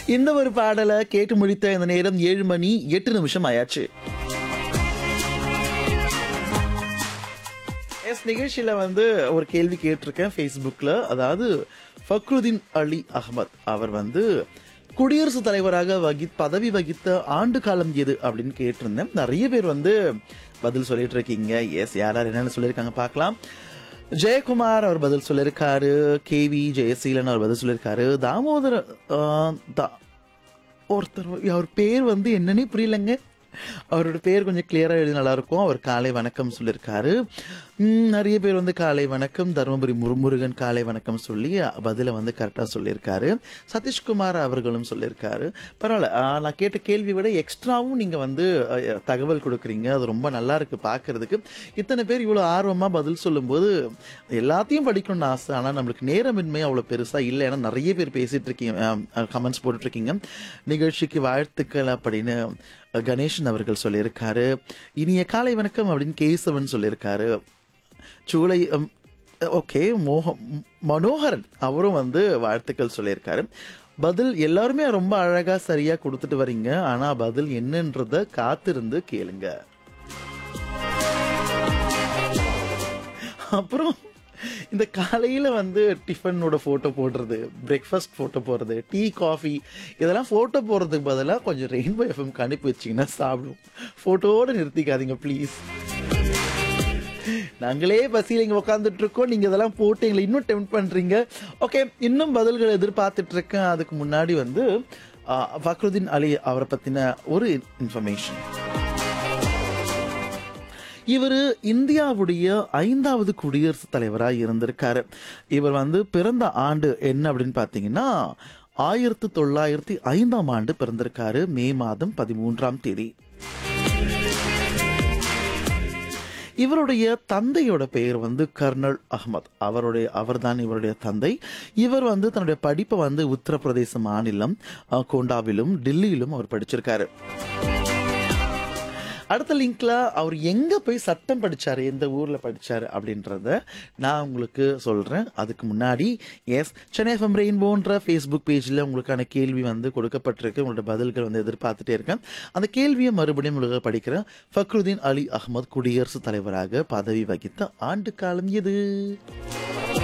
இந்த ஒரு பாடலை கேட்டு முடித்த இந்த நேரம் ஏழு மணி எட்டு நிமிஷம் ஆயாச்சு எஸ் நிகழ்ச்சியில வந்து ஒரு கேள்வி கேட்டிருக்கேன் ஃபேஸ்புக்ல அதாவது ஃபக்ருதீன் அலி அகமத் அவர் வந்து குடியரசுத் தலைவராக வகி பதவி வகித்த ஆண்டு காலம் எது அப்படின்னு கேட்டிருந்தேன் நிறைய பேர் வந்து பதில் சொல்லிட்டு இருக்கீங்க எஸ் யார் யார் என்னென்ன சொல்லியிருக்காங்க பார்க்கலாம் ஜெயக்குமார் அவர் பதில் சொல்லியிருக்காரு கேவி ஜெயசீலன் அவர் பதில் சொல்லியிருக்காரு தாமோதர ஆ, தா- ஒருத்தர் அவர் பேர் வந்து என்னன்னே புரியலங்க அவரோட பேர் கொஞ்சம் கிளியரா எழுதி நல்லா இருக்கும் அவர் காலை வணக்கம் சொல்லியிருக்காரு ம், நிறைய பேர் வந்து காலை வணக்கம் தருமபுரி முருமுருகன் காலை வணக்கம் சொல்லி பதில வந்து கரெக்டாக சொல்லியிருக்காரு சதீஷ்குமார் அவர்களும் சொல்லியிருக்காரு பரவாயில்ல ஆ, நான் கேட்ட கேள்வி விட எக்ஸ்ட்ராவும் நீங்க வந்து அ, தகவல் கொடுக்குறீங்க அது ரொம்ப நல்லா இருக்கு பார்க்கிறதுக்கு இத்தனை பேர் இவ்வளோ ஆர்வமா பதில் சொல்லும்போது எல்லாத்தையும் படிக்கணும்னு ஆசை ஆனால் நம்மளுக்கு நேரமின்மை அவ்வளோ பெருசா இல்லை ஏன்னா நிறைய பேர் பேசிட்டு இருக்கீங்க கமெண்ட்ஸ் போட்டுட்டு இருக்கீங்க நிகழ்ச்சிக்கு வாழ்த்துக்கள் அப்படின்னு கணேசன் அவர்கள் சொல்லியிருக்காரு இனிய காலை வணக்கம் அப்படின்னு கேசவன் சொல்லியிருக்காரு சூளை ம், ஓகே மோக மனோகரன் அவரும் வந்து வாழ்த்துக்கள் சொல்லியிருக்காரு பதில் எல்லாருமே ரொம்ப அழகா சரியா கொடுத்துட்டு வரீங்க ஆனா பதில் என்னன்றத காத்திருந்து கேளுங்க அப்புறம் இந்த காலையில வந்து டிஃபனோட போட்டோ போடுறது பிரேக்ஃபாஸ்ட் போட்டோ போடுறது டீ காஃபி இதெல்லாம் போட்டோ போடுறதுக்கு பதிலாக கொஞ்சம் ரெயின்போ எஃப்எம்க்கு அனுப்பி வச்சிங்கன்னா சாப்பிடுவோம் போட்டோட நிறுத்திக்காதீங்க ப்ளீஸ் நாங்களே பசியில் இங்கே உட்காந்துட்டு இருக்கோம் நீங்கள் இதெல்லாம் போட்டு எங்களை இன்னும் டெம்ட் பண்ணுறீங்க ஓகே இன்னும் பதில்கள் எதிர்பார்த்துட்டு இருக்கேன் அதுக்கு முன்னாடி வந்து ஆ, ஃபக்ருதீன் அலி அவரை பற்றின ஒரு இன்ஃபர்மேஷன் இவர் இந்தியாவுடைய ஐந்தாவது குடியரசுத் தலைவராக இருந்திருக்காரு இவர் வந்து பிறந்த ஆண்டு என்ன அப்படின்னு பார்த்தீங்கன்னா ஆயிரத்தி தொள்ளாயிரத்தி ஐந்தாம் ஆண்டு பிறந்திருக்காரு மே மாதம் பதிமூன்றாம் தேதி இவருடைய தந்தையோட பெயர் வந்து கர்னல் அஹ்மத் அவருடைய அவர்தான் இவருடைய தந்தை இவர் வந்து தன்னுடைய படிப்பை வந்து உத்தரப்பிரதேச மாநிலம் அஹ், கோண்டாவிலும் டெல்லியிலும் அவர் படிச்சிருக்காரு அடுத்த லிங்க்ல அவர் எங்க போய் சட்டம் படிச்சாரு எந்த ஊர்ல படிச்சாரு அப்படின்றத நான் உங்களுக்கு சொல்றேன் அதுக்கு முன்னாடி எஸ் சென்னை எஃப்எம் ரெயின்போன்ற ஃபேஸ்புக் பேஜ்ல உங்களுக்கான கேள்வி வந்து கொடுக்கப்பட்டிருக்கு உங்களோட பதில்கள் வந்து எதிர்பார்த்துட்டே இருக்கேன் அந்த கேள்வியை மறுபடியும் உங்களுக்கு படிக்கிறேன் ஃபக்ருதீன் அலி அகமது குடியரசுத் தலைவராக பதவி வகித்த ஆண்டு காலம் எது